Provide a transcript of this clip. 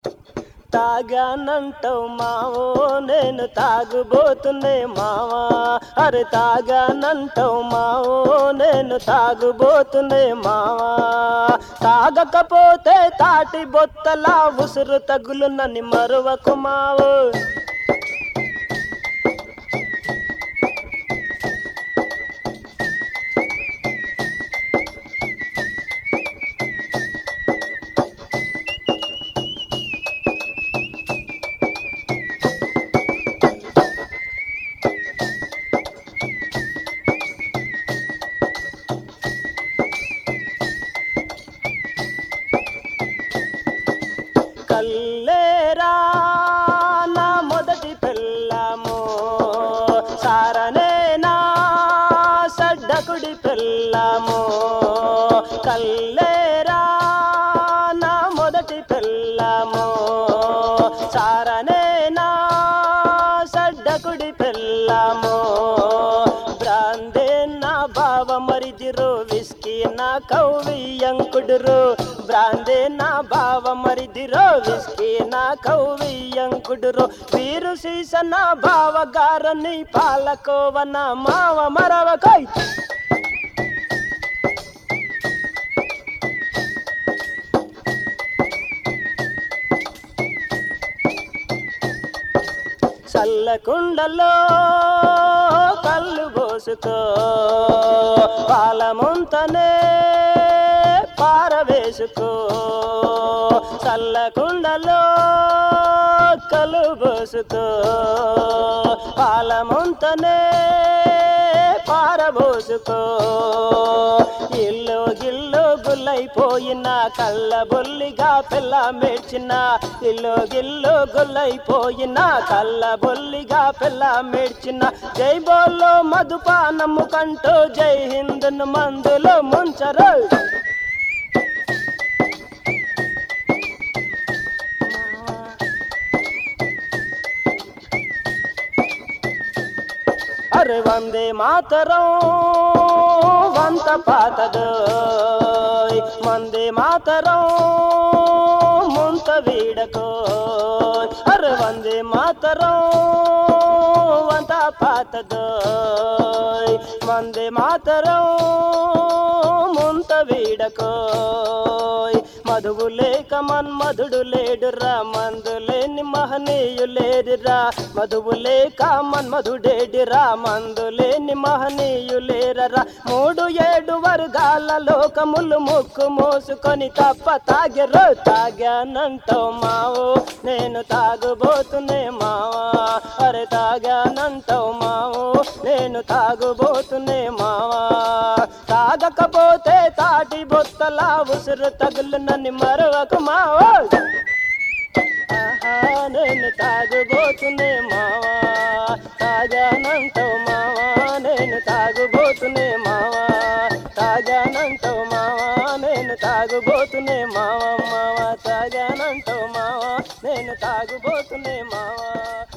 తాగానంటావు Mao నేను తాగుబోతున్నే మావా అరే తాగానంటావు మావో నేను తాగుబోతున్నే మావా తాగకపోతే తాటి బొత్తలా ఉసురు తగులునని మరువకు మావో కల్లేరా నా మొదటి పెళ్ళాము సారనే నా సడ్డకుడి పెళ్ళాము కల్లేరా నా మొదటి పెళ్ళాము సారనే నా సడ్డకుడి పెళ్ళాము బ్రాందే నా బావ మరిదిరు విస్కీ నా కౌవియంకుడురు బ్రాందే నా బావ మరిదిరో విస్కీ నా కౌవియంకుడురు వీరు సీస నా బావ గారని పాలకోవ నా మావ మరవకై చల్లకుండలో కళ్ళు పోసుకో పాలముంతనే పారవేసుకో చల్లకుండలో కళ్ళు పోసుకో పాలముంతనే పారబోసుకో ఇల్లు గిల్లు గుల్లైపోయిన కళ్ళ బొల్లిగా పిల్ల మేడ్చిన ఇల్లు గిల్లు గుల్లైపోయిన కళ్ళ బొల్లిగా పిల్ల మేడ్చిన జై బోల్లో మధుపానము కంటూ జై హిందును మందులో ముంచరు అరే వందే మాతరం వంత పాతదో వందే మాతరం ముంత వీడకో అరే వందే మాతరం వంత పాతదో వందే మాతరం ముంత వీడకో మధువు లేక మన్మధుడు లేడురా మందు లేని మహనీయు లేరురా మధువు లేక మన్మధుడేడిరా మందు లేని మహనీయు లేరరా మూడు ఏడు వర్గాల లోకములు ముక్కు మోసుకొని తప్ప తాగెరో తాగానంటావు మావో నేను తాగుబోతునే మావా అరే తాగానంటావు మావో నేను తాగుబోతునే మావా తాగకపోతే తాటి బొత్తలా ఉసురు తగులునని మరొక మావో ఆహా, నేను తాగుబోతునే మావా తాగానంటావు మావా నేను తాగుబోతునే మావా తాగానంటావు మావా నేను తాగుబోతునే మావా మావా తాగానంటావు మావా నేను తాగుబోతునే మావా